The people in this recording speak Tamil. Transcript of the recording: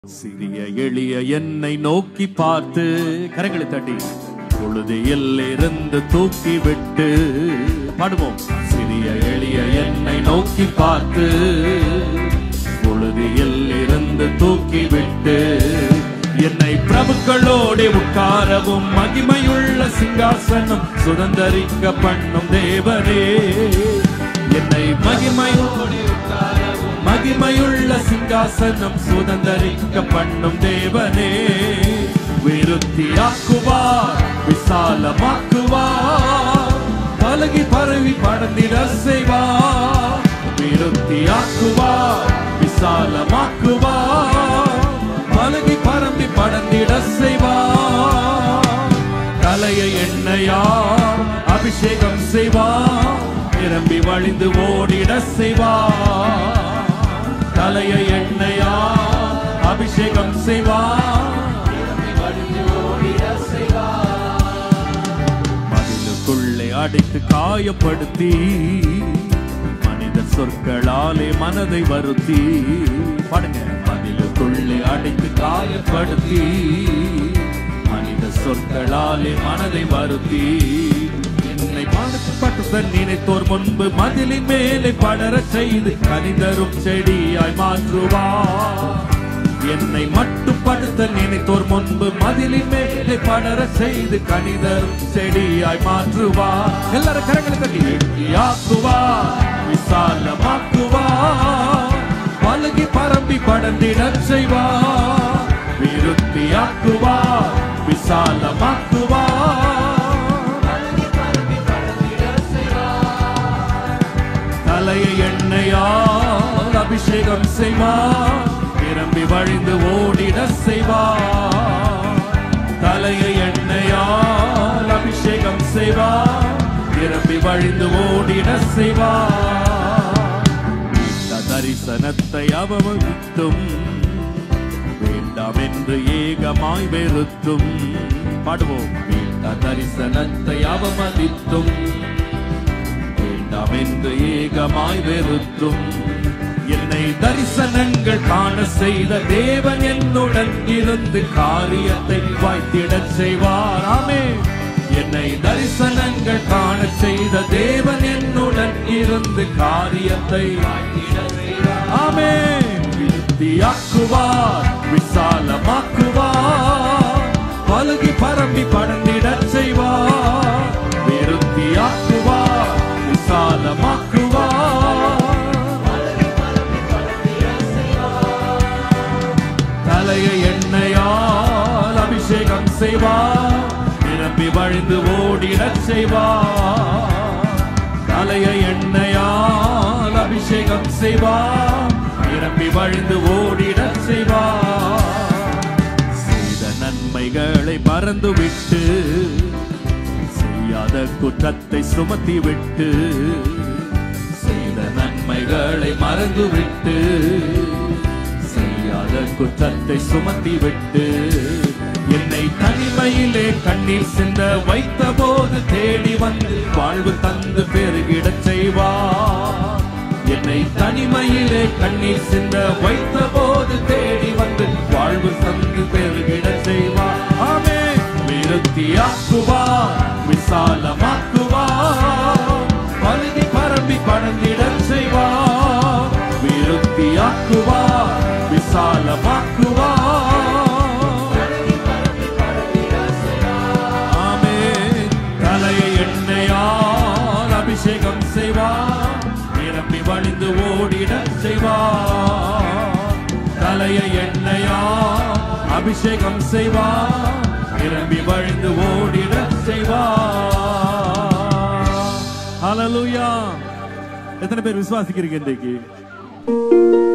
சிறிய எளிய என்னை நோக்கி பார்த்து கரங்களை தட்டி பொழுது எல்லிருந்து தூக்கி விட்டு பாடுவோம் சிறிய எளிய என்னை நோக்கி பார்த்து பொழுது எல்லிருந்து தூக்கி விட்டு என்னை பிரபுக்களோடு உட்காரவும் மகிமையுள்ள சிங்காசனம் சுதந்தரிக்க பண்ணும் தேவனே என்னை மகிமையோடு உட்காரவும் மகிமையுள்ள சிங்காசனம் சுதந்தரிக்க பண்ணும் தேவனே விருத்தியாக்குவார் விசாலமாக்குவார் பலகி பரவி படர்ந்திட செய்வார் விருத்தியாக்குவார் விசாலமாக்குவார் பலகி பரம்பி படர்ந்திட செய்வார் தலையை எண்ணெயார் அபிஷேகம் செய்வார் நிரம்பி வழிந்து ஓடிட செய்வார் தலையை எண்ணெயார் அபிஷேகம் செய்வார் நிரம்பி வழிந்து ஓடிட செய்வார் மதிலுக்குள்ளே அடைத்து காயப்படுத்தி மனித சொற்களாலே மனதை வருத்தி பாடுங்க மதிலுக்குள்ளே அடைத்து காயப்படுத்தி மனித சொற்களாலே மனதை வருத்தி என்னை படுத்தப்பட்டுதன் நினைத்தோர் முன்பு மதிலின் மேலே படரச் செய்து கனிதரும் செடியாய் மாற்றுவார் என்னை மட்டுப்படுத்த நினைத்தோர் முன்பு மதிலின் மேலே படர செய்து கணிதரும் செடியாய் மாற்றுவா எல்லாரும் கரங்களை தட்டி வெட்டியாக்குவா விசாலமாக்குவா பலகி பரம்பி படர்ந்திடச் செய்வா விருத்தியாக்குவா விசாலமாக்குவா தலையை எண்ணெயால் அபிஷேகம் செய்வார் நிரம்பி வழிந்து ஓடிட செய்வார் தலையை எண்ணெயால் அபிஷேகம் செய்வார் நிரம்பி வழிந்து ஓடிட செய்வார் இந்த தரிசனத்தை அவமதித்தும் வேண்டாம் என்று ஏகமாய் வெறுத்தும் பாடுவோம் இந்த தரிசனத்தை அவமதித்தும் வேண்டாம் என்று ஏகமாய் வெறுத்தும் என்னை தரிசனங்கள் காண செய்த தேவன் என்னுடன் இருந்து காரியத்தை வாய்த்திடச் செய்வார் ஆமே என்னை தரிசனங்கள் காண செய்த தேவன் என்னுடன் இருந்து காரியத்தை வாய்த்திடச் செய்வார் ஆமே விருத்தியாக்குவார் விசாலமாக்குவார் பலுகி பரம்பி படர்ந்திடச் செய்வார் விருத்தியாக்குவார் விசாலமாக்குவார் தலையை எண்ணெயால் அபிஷேகம் செய்வார் நிரம்பி வழிந்து ஓடிடச் செய்வார் தலையை எண்ணெயால் அபிஷேகம் செய்வார் நிரம்பி வழிந்து ஓடிடச் செய்வார் செய்த நன்மைகளை மறந்துவிட்டு செய்யாத குற்றத்தை சுமத்தி விட்டு செய்த நன்மைகளை மறந்துவிட்டு செய்யாத குற்றத்தை சுமத்தி விட்டு என்னை தனிமையிலே கண்ணீர் சிந்த வைத்த போது தேடி வந்து வாழ்வு தந்து பெருகிடச் செய்வார் என்னை தனிமையிலே கண்ணீர் சிந்த வைத்த போது தேடி வந்து வாழ்வு தந்து பெருகிடச் செய்வார் ஆமே விருத்தியாக்குவார் விசாலமாக்குவார் பழுதி பரம்பி படர்ந்திடச் செய்வார் விருத்தியாக்குவார் விசாலமாக்குவார் ஆமென். தலையை எண்ணெயால் அபிஷேகம் செய்வார் நிரம்பி வழிந்து ஓடிடச் செய்வார் தலையை எண்ணெயால் அபிஷேகம் செய்வார் நிரம்பி வழிந்து ஓடிடச் செய்வார் ஹalleluya எத்தனை பேர் விசுவாசிக்கிறீங்க இன்றைக்கு